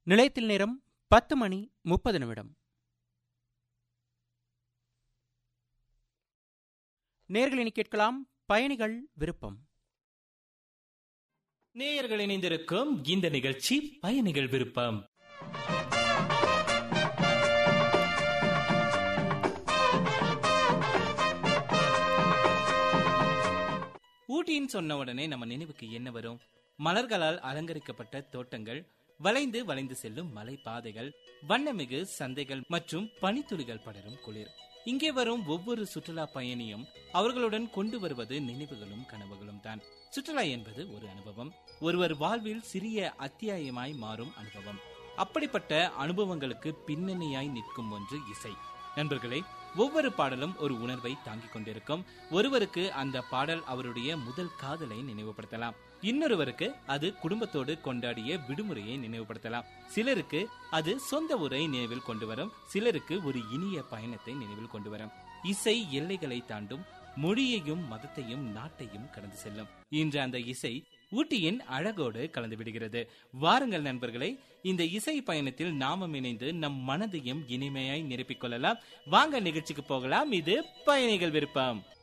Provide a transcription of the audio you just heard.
நிலையத்தில் நேரம் பத்து மணி முப்பது நிமிடம் நேர்களினி கேட்கலாம் பயணிகள் விருப்பம் நேயர்கள் இணைந்திருக்கும் இந்த நிகழ்ச்சி பயணிகள் விருப்பம் ஊட்டின்னு சொன்ன உடனே நம்ம நினைவுக்கு என்ன வரும் மலர்களால் அலங்கரிக்கப்பட்ட தோட்டங்கள் வளைந்து வளைந்து செல்லும் மலை பாதைகள் வண்ணமிகு சந்தைகள் மற்றும் பனித்துளிகள் படரும் குளிர் இங்கே வரும் ஒவ்வொரு சுற்றுலா பயணியும் அவர்களுடன் கொண்டு வருவது நினைவுகளும் கனவுகளும் தான் சுற்றுலா என்பது ஒரு அனுபவம் ஒருவர் வாழ்வில் சிறிய அத்தியாயமாய் மாறும் அனுபவம் அப்படிப்பட்ட அனுபவங்களுக்கு பின்னணியாய் நிற்கும் ஒன்று இசை நண்பர்களே ஒவ்வொரு பாடலும் ஒரு உணர்வை தாங்கிக் கொண்டிருக்கும் ஒருவருக்கு அந்த பாடல் அவருடைய முதல் காதலை நினைவுபடுத்தலாம் இன்னொருவருக்கு அது குடும்பத்தோடு கொண்டாடிய விடுமுறையை நினைவுபடுத்தலாம் சிலருக்கு அது சொந்த ஊரை நினைவில் கொண்டு வரும் சிலருக்கு ஒரு இனிய பயணத்தை நினைவில் கொண்டு வரும் இசை எல்லைகளை தாண்டும் மொழியையும் மதத்தையும் நாட்டையும் கடந்து செல்லும் இன்று அந்த இசை ஊட்டியின் அழகோடு கலந்து விடுகிறது வாருங்கள் நண்பர்களே இந்த இசை பயணத்தில் நாமும் இணைந்து நம் மனதையும் இனிமையாய் நிரப்பிக் கொள்ளலாம் வாங்க நிகழ்ச்சிக்கு போகலாம் இது பயணிகள் விருப்பம்